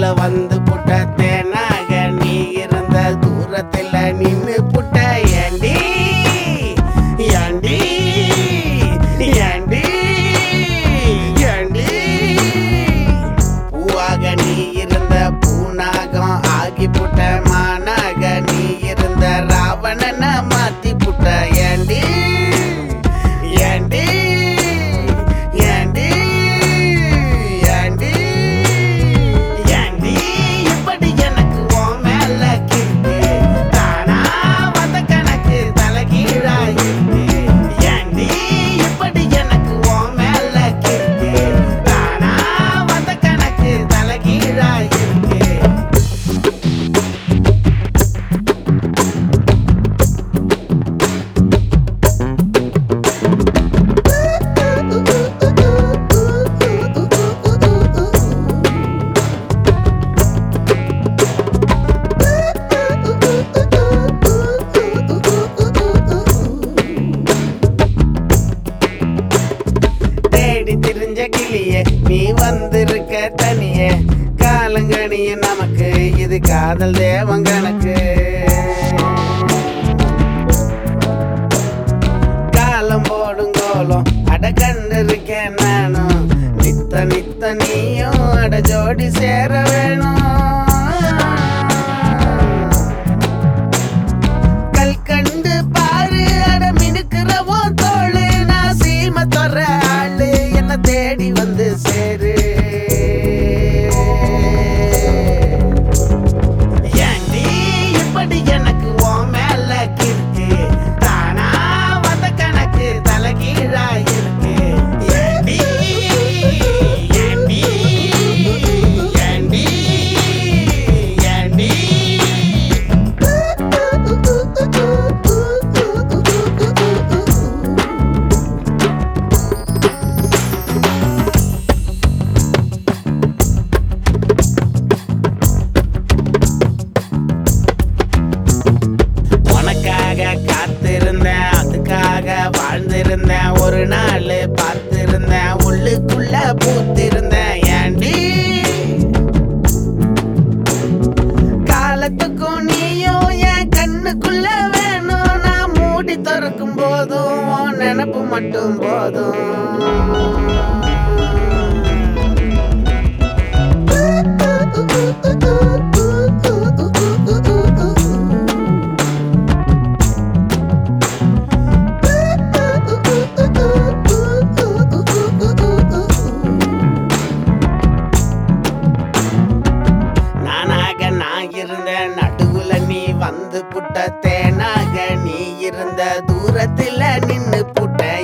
நடுவுல வந்து புட்ட தேனாக நீ இருந்த தூரத்துல நின்னு புட்ட ஏண்டி ஏண்டி ஏண்டி ஏண்டி பூவாக நீ இருந்த பூனாகம் ஆகி புட்ட மானாக நீ இருந்த ராவணன மாத்தி புட்ட ஏண்டி ஏண்டி ஏண்டி ஏண்டி ஏண்டி இப்படி எனக்கு உன் மேல கிறுக்கு தானா வந்த கணக்கு தலைகீழா இருக்கு ஏண்டி இப்படி எனக்கு உன் மேல கிறுக்கு தானா வந்த கணக்கு தலைகீழா இருக்கு தேடி திரிஞ்ச கிளியே நீ வந்திருக்க தனியே காலங்கணிய நமக்கு இது காதல் தேவன் கணக்கு காலம் போடும் கோலம் அட கண்டிருக்கேன் நானும் நித்த நித்த நீயும் அட ஜோடி சேர வேணும் கல் கண்டு பாரு அட மினுக்கிறவோ தோளு நான் சீம தொற ஆளு என்ன தேடி வந்து சேரு ஏண்டி இப்படி எனக்கு உன் மேல கிறுக்கு தானா வந்த கணக்கு தலைகீழா இருக்கு ஏண்டி ஏண்டி ஏண்டி ஏண்டி உனக்காக காத்திருந்தேன் அதுக்காக வாழ்ந்திருந்தேன் ஒரு நாள் பார்த்திருந்தேன் உள்ளுக்குள்ள பூத்திருந்தேன் ஏண்டி காலத்துக்கும் நீயும் என் கண்ணுக்குள்ள வேணும் நான் மூடி திறக்கும் போதும் உன் நினப்பு மட்டும் போதும் நானாக நான் இருந்தேன் நடுவுல நீ வந்து புட்ட தேனாக நீ இருந்த தூரத்துல நின்னு புட்ட